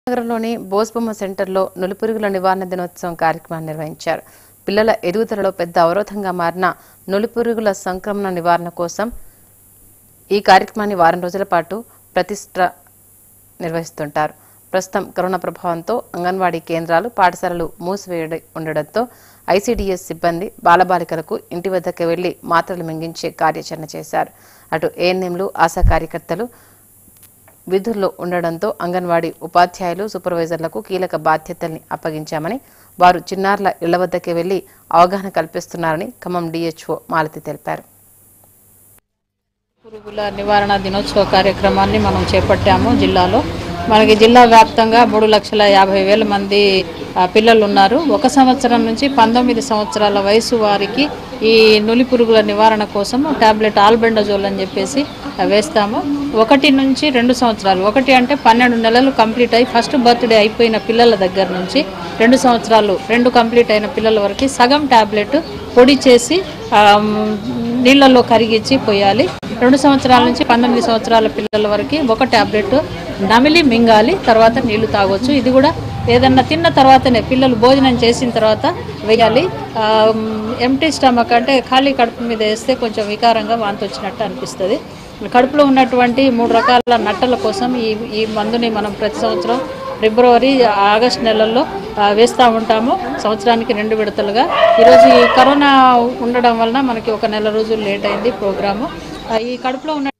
నగరంలోని బోస్బొమ్మ సెంటర్లో నులిపురుగుల నివారణ దినోత్సవం కార్యక్రమాన్ని నిర్వహించారు పిల్లల ఎదుగుదలలో పెద్ద అవరోధంగా మారిన నులిపురుగుల సంక్రమణ నివారణ కోసం ఈ కార్యక్రమాన్ని వారం రోజుల పాటు ప్రతిష్ట నిర్వహిస్తుంటారు ప్రస్తుతం కరోనా ప్రభావంతో అంగన్వాడీ కేంద్రాలు పాఠశాలలు మూసివేయడి ఉండడంతో ఐసీడీఎస్ సిబ్బంది బాలబాలికలకు ఇంటి వద్దకు వెళ్లి మాత్రలు మింగించే కార్యాచరణ చేశారు అటు ఏఎన్ఎంలు ఆశా కార్యకర్తలు విధుల్లో ఉండడంతో అంగన్వాడీ ఉపాధ్యాయులు సూపర్వైజర్లకు కీలక బాధ్యతల్ని అప్పగించామని వారు చిన్నారుల ఇళ్ల వద్దకే వెళ్లి అవగాహన కల్పిస్తున్నారని ఖమ్మం డీహెచ్ఓ మాలతి తెలిపారు పురుగుల నివారణ దినోత్సవ కార్యక్రమాన్ని మనం చేపట్టాము జిల్లాలో మనకి జిల్లా వ్యాప్తంగా మూడు లక్షల యాభై వేల మంది ఆ, పిల్లలు ఉన్నారు ఒక సంవత్సరం నుంచి పంతొమ్మిది సంవత్సరాల వయసు వారికి ఈ నులి పురుగుల నివారణ కోసం టాబ్లెట్ ఆల్బెండజోల్ అని చెప్పేసి ఆ, వేస్తాము ఒకటి నుంచి రెండు సంవత్సరాలు ఒకటి అంటే పన్నెండు నెలలు కంప్లీట్ అయి ఫస్ట్ బర్త్డే అయిపోయిన పిల్లల దగ్గర నుంచి రెండు సంవత్సరాలు రెండు కంప్లీట్ అయిన పిల్లల వరకు సగం టాబ్లెట్ పొడి చేసి ఆ, నీళ్ళల్లో కరిగించి పోయాలి రెండు సంవత్సరాల నుంచి పంతొమ్మిది సంవత్సరాల పిల్లల వరకు ఒక టాబ్లెట్ నమిలి మింగాలి తర్వాత నీళ్లు తాగొచ్చు ఇది కూడా ఏదన్నా తిన్న తర్వాతనే పిల్లలు భోజనం చేసిన తర్వాత వేయాలి ఎంటీ స్టమక్ అంటే ఖాళీ కడుపు మీద వేస్తే కొంచెం వికారంగా వాంతి వచ్చినట్టు అనిపిస్తుంది కడుపులో ఉన్నటువంటి మూడు రకాల నట్టల కోసం ఈ ఈ మందుని మనం ప్రతి సంవత్సరం ఫిబ్రవరి ఆగస్ట్ నెలల్లో ఆ, వేస్తూ ఉంటాము సంవత్సరానికి రెండు విడతలుగా ఈరోజు ఈ కరోనా ఉండడం వలన మనకి ఒక నెల రోజులు లేట్ అయింది ప్రోగ్రాము ఆ, ఈ కడుపులో ఉన్న